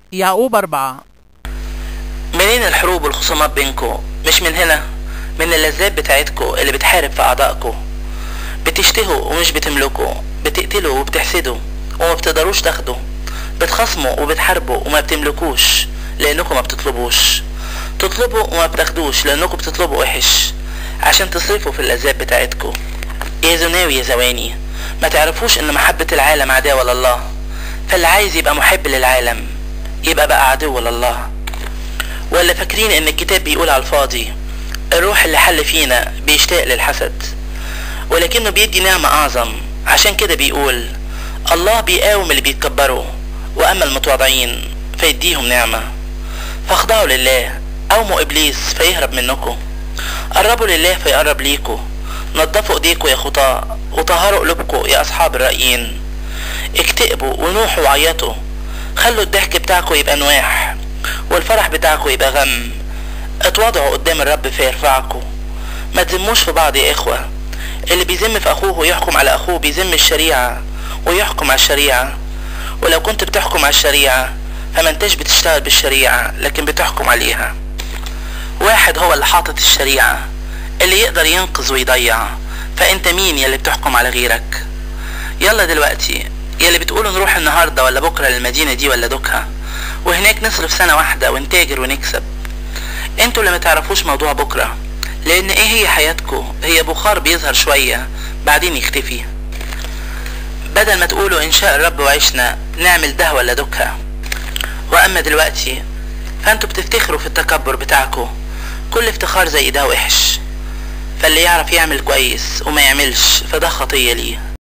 يعقوب أربعة منين الحروب والخصومات بينكو مش من هنا من اللذات بتاعتكو اللي بتحارب في أعضائكو بتشتهوا ومش بتملكوا بتقتلوا وبتحسدوا وما بتقدروش تاخدوا بتخصموا وبتحاربوا وما بتملكوش لأنكم ما بتطلبوش تطلبوا وما بتاخدوش لأنكم بتطلبوا وحش عشان تصرفوا في اللذات بتاعتكو يا زناوي يا زواني ما تعرفوش ان محبة العالم عداوة لله فاللي عايز يبقى محب للعالم يبقى بقى عدو لله ولا فاكرين ان الكتاب بيقول على الفاضي الروح اللي حل فينا بيشتاق للحسد ولكنه بيدي نعمة اعظم عشان كده بيقول الله بيقاوم اللي بيتكبروا واما المتواضعين فيديهم نعمة فاخضعوا لله قاوموا ابليس فيهرب منكم قربوا لله فيقرب ليكوا نضفوا ايديكوا يا خطاة وطهروا قلوبكوا يا اصحاب الرأيين اكتئبوا ونوحوا وعيطوا خلوا الضحك بتاعكوا يبقى نواح والفرح بتاعكوا يبقى غم اتواضعوا قدام الرب فيرفعكوا ما تذموش في بعض يا اخوة اللي بيذم في اخوه ويحكم على اخوه بيذم الشريعة ويحكم على الشريعة ولو كنت بتحكم على الشريعة فما انتش بتشتغل بالشريعة لكن بتحكم عليها واحد هو اللي حاطط الشريعة اللي يقدر ينقذ ويضيع فانت مين يلي بتحكم على غيرك يلا دلوقتي يلي بتقولوا نروح النهاردة ولا بكرة للمدينة دي ولا دوكها وهناك نصرف سنة واحدة ونتاجر ونكسب انتوا اللي ما تعرفوش موضوع بكرة لان ايه هي حياتكو هي بخار بيظهر شوية بعدين يختفي بدل ما تقولوا ان شاء الرب وعشنا نعمل ده ولا دوكها واما دلوقتي فانتوا بتفتخروا في التكبر بتاعكو كل افتخار زي ده وحش فاللي يعرف يعمل كويس وما يعملش فده خطية ليه